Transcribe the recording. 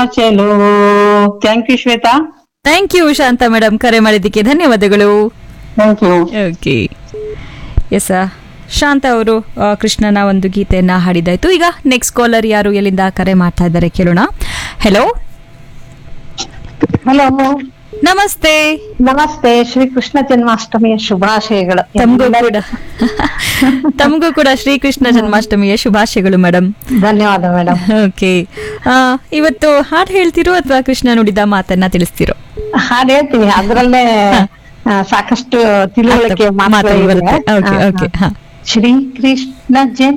ಚಲೋ thank you Shweta thank you Shanta madam ಕರೆ ಮಾಡಿದ್ದಕ್ಕೆ ಧನ್ಯವಾದಗಳು thank you okay yes Shanta ಅವರು ಆ, ಕೃಷ್ಣನ ಒಂದು ಗೀತೆಯನ್ನ ಹಾಡಿದಾಯ್ತು ಈಗ ನೆಕ್ಸ್ಟ್ ಕಾಲರ್ ಯಾರು ಎಲ್ಲಿಂದ ಕರೆ ಮಾಡ್ತಾ ಇದ್ದಾರೆ ಕೇಳೋಣ ಹೆಲೋ ಹಲೋ ನಮಸ್ತೆ ನಮಸ್ತೆ ಶ್ರೀ ಕೃಷ್ಣ ಜನ್ಮಾಷ್ಟಮಿಯ ಶುಭಾಶಯಗಳು ತಮಗೂ ಕೂಡ ತಮಗೂ ಕೂಡ ಶ್ರೀಕೃಷ್ಣ ಜನ್ಮಾಷ್ಟಮಿಯ ಶುಭಾಶಯಗಳು ಮೇಡಮ್ ಧನ್ಯವಾದ ಮೇಡಮ್ ಓಕೆ ಇವತ್ತು ಹಾಡು ಹೇಳ್ತಿರೋ ಅಥವಾ ಕೃಷ್ಣ ನುಡಿದ ಮಾತನ್ನ ತಿಳಿಸ್ತಿರೋ ಹಾಡ್ ಹೇಳ್ತೀನಿ ಅದ್ರಲ್ಲೇ ಆ, ಸಾಕಷ್ಟು ತಿಳುವಳಿಕೆ ಮಾತು ಮಾತುಗಳು ಬರುತ್ತೆ. ಇದೆ. Okay, ಆ, okay, ಹಾ. ಹಾ. ಶ್ರೀ ಕೃಷ್ಣ ಜನ್ಮ